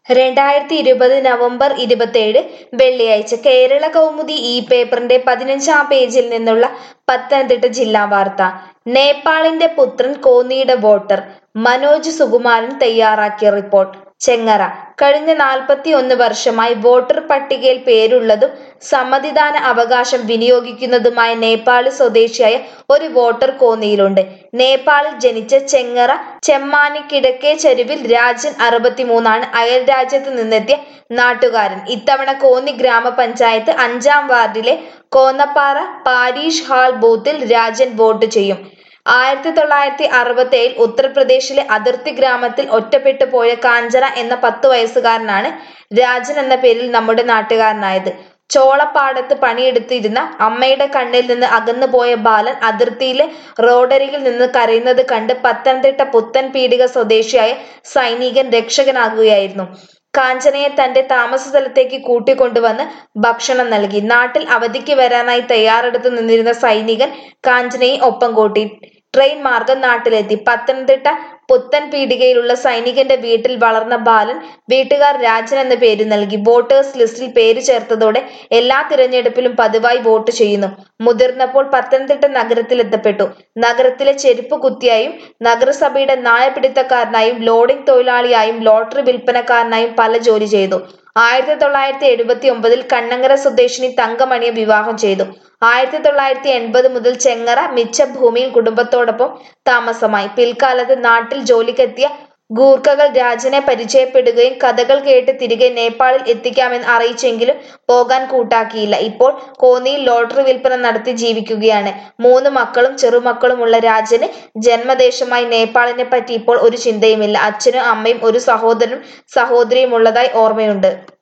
രണ്ടായിരത്തി ഇരുപത് നവംബർ ഇരുപത്തേഴ് വെള്ളിയാഴ്ച കേരള കൗമുദി ഈ പേപ്പറിന്റെ പതിനഞ്ചാം പേജിൽ നിന്നുള്ള പത്തനംതിട്ട ജില്ലാ വാർത്ത നേപ്പാളിന്റെ പുത്രൻ കോന്നിയുടെ വോട്ടർ മനോജ് സുകുമാരൻ തയ്യാറാക്കിയ റിപ്പോർട്ട് ചെങ്ങറ കഴിഞ്ഞ നാൽപ്പത്തി ഒന്ന് വർഷമായി വോട്ടർ പട്ടികയിൽ പേരുള്ളതും സമ്മതിദാന അവകാശം വിനിയോഗിക്കുന്നതുമായ നേപ്പാളി സ്വദേശിയായ ഒരു വോട്ടർ കോന്നിയിലുണ്ട് നേപ്പാളിൽ ജനിച്ച ചെങ്ങറ ചെമ്മാനി കിഴക്കേ ചരിവിൽ രാജൻ അറുപത്തിമൂന്നാണ് അയൽ രാജ്യത്ത് നിന്നെത്തിയ നാട്ടുകാരൻ ഇത്തവണ കോന്നി ഗ്രാമപഞ്ചായത്ത് അഞ്ചാം വാർഡിലെ കോന്നപ്പാറ പാരീഷ് ഹാൾ ബൂത്തിൽ രാജൻ വോട്ട് ചെയ്യും ആയിരത്തി തൊള്ളായിരത്തി അറുപത്തി ഏഴിൽ ഉത്തർപ്രദേശിലെ അതിർത്തി ഗ്രാമത്തിൽ ഒറ്റപ്പെട്ടു പോയ കാഞ്ചന എന്ന പത്ത് വയസ്സുകാരനാണ് രാജൻ എന്ന പേരിൽ നമ്മുടെ നാട്ടുകാരനായത് ചോളപ്പാടത്ത് പണിയെടുത്തിരുന്ന അമ്മയുടെ കണ്ണിൽ നിന്ന് അകന്നു പോയ ബാലൻ അതിർത്തിയിലെ റോഡരികിൽ നിന്ന് കരയുന്നത് കണ്ട് പത്തനംതിട്ട പുത്തൻ പീടിക സ്വദേശിയായ സൈനികൻ രക്ഷകനാകുകയായിരുന്നു കാഞ്ചനയെ തന്റെ താമസ സ്ഥലത്തേക്ക് കൂട്ടിക്കൊണ്ടുവന്ന് ഭക്ഷണം നൽകി നാട്ടിൽ അവധിക്ക് വരാനായി തയ്യാറെടുത്ത് നിന്നിരുന്ന സൈനികൻ കാഞ്ചനയെ ഒപ്പം കൂട്ടി ട്രെയിൻ മാർഗം നാട്ടിലെത്തി പത്തനംതിട്ട പുത്തൻ പീടികയിലുള്ള സൈനികന്റെ വീട്ടിൽ വളർന്ന ബാലൻ വീട്ടുകാർ രാജൻ എന്ന പേര് നൽകി വോട്ടേഴ്സ് ലിസ്റ്റിൽ പേര് ചേർത്തതോടെ എല്ലാ തിരഞ്ഞെടുപ്പിലും പതിവായി വോട്ട് ചെയ്യുന്നു മുതിർന്നപ്പോൾ പത്തനംതിട്ട നഗരത്തിലെത്തപ്പെട്ടു നഗരത്തിലെ ചെരുപ്പ് കുത്തിയായും നഗരസഭയുടെ നായപിടുത്തക്കാരനായും ലോഡിംഗ് തൊഴിലാളിയായും ലോട്ടറി വിൽപ്പനക്കാരനായും പല ജോലി ചെയ്തു ആയിരത്തി തൊള്ളായിരത്തി എഴുപത്തി ഒമ്പതിൽ കണ്ണങ്കര സ്വദേശിനി തങ്കമണിയെ വിവാഹം ചെയ്തു ആയിരത്തി തൊള്ളായിരത്തി എൺപത് മുതൽ ചെങ്ങറ മിച്ച ഭൂമിയിൽ കുടുംബത്തോടൊപ്പം താമസമായി പിൽക്കാലത്ത് നാട്ടിൽ ജോലിക്കെത്തിയ ഗൂർഖകൾ രാജനെ പരിചയപ്പെടുകയും കഥകൾ കേട്ട് തിരികെ നേപ്പാളിൽ എത്തിക്കാമെന്ന് അറിയിച്ചെങ്കിലും പോകാൻ കൂട്ടാക്കിയില്ല ഇപ്പോൾ കോന്നിയിൽ ലോട്ടറി വിൽപ്പന നടത്തി ജീവിക്കുകയാണ് മൂന്ന് മക്കളും ചെറുമക്കളുമുള്ള രാജന് ജന്മദേശമായി നേപ്പാളിനെ പറ്റി ഇപ്പോൾ ഒരു ചിന്തയുമില്ല അച്ഛനും അമ്മയും ഒരു സഹോദരനും സഹോദരിയും ഉള്ളതായി ഓർമ്മയുണ്ട്